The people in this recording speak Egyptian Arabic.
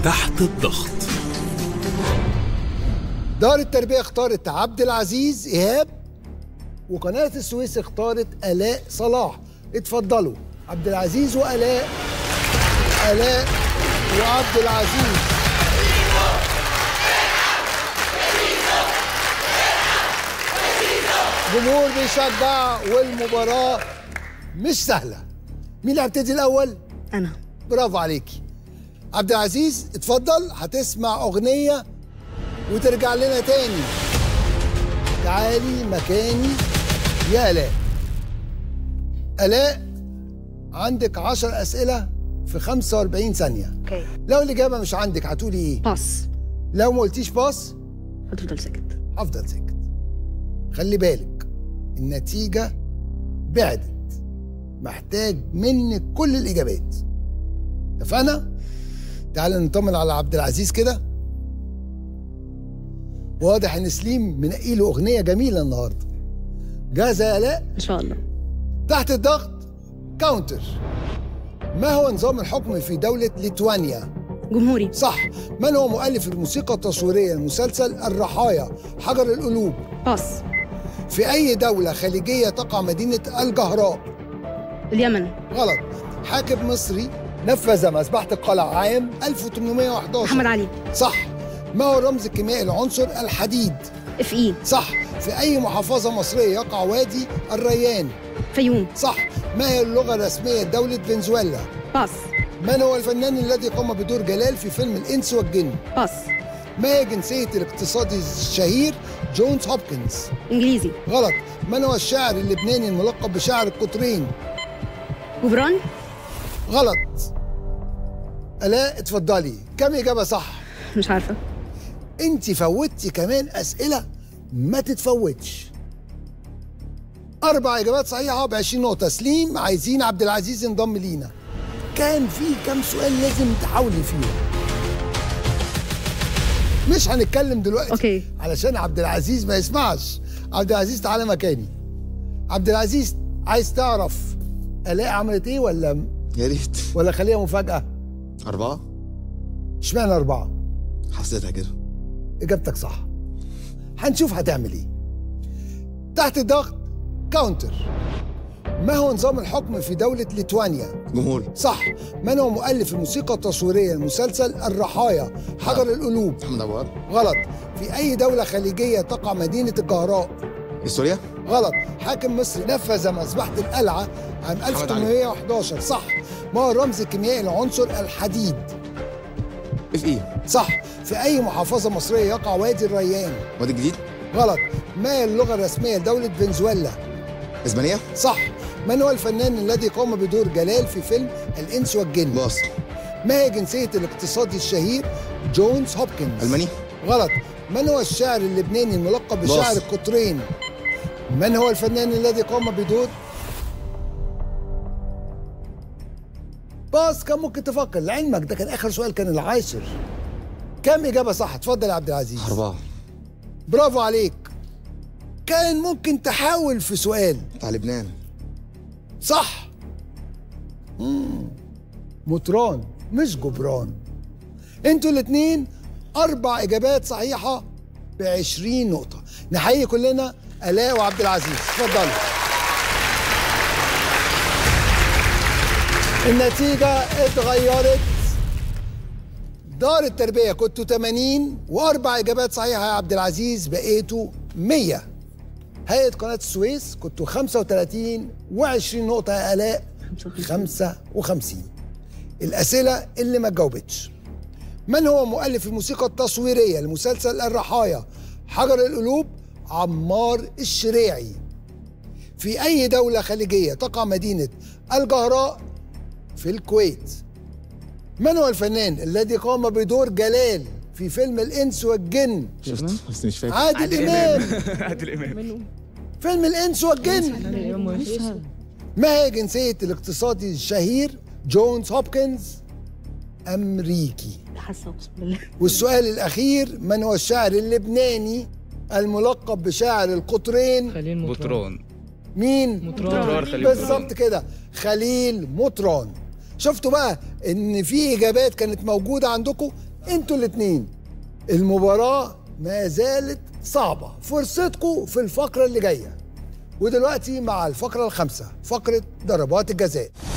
تحت الضغط دار التربية اختارت عبد العزيز إيهاب وقناة السويس اختارت آلاء صلاح اتفضلوا عبد العزيز وآلاء آلاء وعبد العزيز جمهور بيشجع والمباراة مش سهلة مين اللي هيبتدي الأول؟ أنا برافو عليكي عبد العزيز اتفضل هتسمع أغنية وترجع لنا تاني تعالي مكاني يا آلاء آلاء عندك 10 أسئلة في 45 ثانية اوكي لو الإجابة مش عندك هتقولي إيه؟ باص لو ما قلتيش باص هتفضل ساكت هفضل ساكت خلي بالك النتيجة بعدت محتاج منك كل الإجابات اتفقنا؟ تعال نطمن على عبد العزيز كده واضح ان سليم منقي له اغنيه جميله النهارده جاهزه يا الاء ان شاء الله تحت الضغط كاونتر ما هو نظام الحكم في دوله ليتوانيا جمهوري صح من هو مؤلف الموسيقى التصويريه لمسلسل الرحايا حجر القلوب باص في اي دوله خليجيه تقع مدينه الجهراء اليمن غلط حاكم مصري نفذ مذبحه القلعه عام 1811 محمد علي صح ما هو الرمز الكيميائي لعنصر الحديد اف اي صح في أي محافظة مصرية يقع وادي الريان فيوم صح ما هي اللغة الرسمية لدولة فنزويلا باص من هو الفنان الذي قام بدور جلال في فيلم الإنس والجن باص ما هي جنسية الاقتصادي الشهير جونز هوبكنز انجليزي غلط من هو الشاعر اللبناني الملقب بشاعر القطرين جبران غلط ألا اتفضلي كم إجابة صح مش عارفه انت فوتي كمان اسئله ما تتفوتش اربع اجابات صحيحه ب 20 نقطه سليم عايزين عبد العزيز ينضم لينا كان في كام سؤال لازم تحاولي فيهم مش هنتكلم دلوقتي أوكي. علشان عبد العزيز ما يسمعش عبد العزيز تعالى مكاني عبد العزيز عايز تعرف الاء عملت ايه ولا يا ريت ولا خليها مفاجاه أربعة اشمعنى اربعه حسيتها كده اجابتك صح هنشوف هتعمل ايه تحت الضغط كاونتر ما هو نظام الحكم في دولة ليتوانيا؟ جمهور صح من هو مؤلف الموسيقى التصويرية لمسلسل الرحايا حجر القلوب؟ محمد أبو وهاب غلط في أي دولة خليجية تقع مدينة الجهراء؟ سوريا غلط حاكم مصري نفذ مذبحة القلعة عام علي. 1811 صح ما هو الرمز الكيميائي لعنصر الحديد؟ اف اي صح في أي محافظة مصرية يقع وادي الريان؟ وادي الجديد غلط ما هي اللغة الرسمية لدولة فنزويلا؟ اسبانيا صح من هو الفنان الذي قام بدور جلال في فيلم الإنس والجن؟ باص ما هي جنسية الاقتصادي الشهير جونز هوبكنز؟ الماني غلط من هو الشاعر اللبناني الملقب باص. بشاعر القطرين؟ من هو الفنان الذي قام بدور باص كان ممكن تفكر لعلمك ده كان آخر سؤال كان العاشر كم إجابة صح؟ اتفضل يا عبد العزيز أربعة برافو عليك كان ممكن تحاول في سؤال بتاع لبنان صح مم. مطران مش جبران انتوا الاتنين اربع اجابات صحيحه ب 20 نقطه نحيي كلنا الاء وعبد العزيز اتفضلوا النتيجه اتغيرت دار التربيه كنتوا 80 واربع اجابات صحيحه يا عبد العزيز بقيتوا 100 هيئه قناه السويس كنتوا 35 و20 نقطه يا الاء 55 الأسئلة اللي ما جاوبتش من هو مؤلف الموسيقى التصويرية لمسلسل الرحايا حجر القلوب عمار الشريعي في أي دولة خليجية تقع مدينة الجهراء في الكويت من هو الفنان الذي قام بدور جلال في فيلم الإنس والجن شفت بس مش فاكر عادل إمام عادل امام فيلم الإنس والجن ما هي جنسية الاقتصادي الشهير جونز هوبكنز أمريكي حاسه اقسم بالله والسؤال الأخير من هو الشاعر اللبناني الملقب بشاعر القطرين خليل مطران بطران مين؟ مطران خليل بالظبط كده خليل مطران شفتوا بقى ان في اجابات كانت موجوده عندكم انتوا الاتنين المباراة ما زالت صعبة فرصتكم في الفقرة اللي جاية ودلوقتي مع الفقرة الخامسة فقرة ضربات الجزاء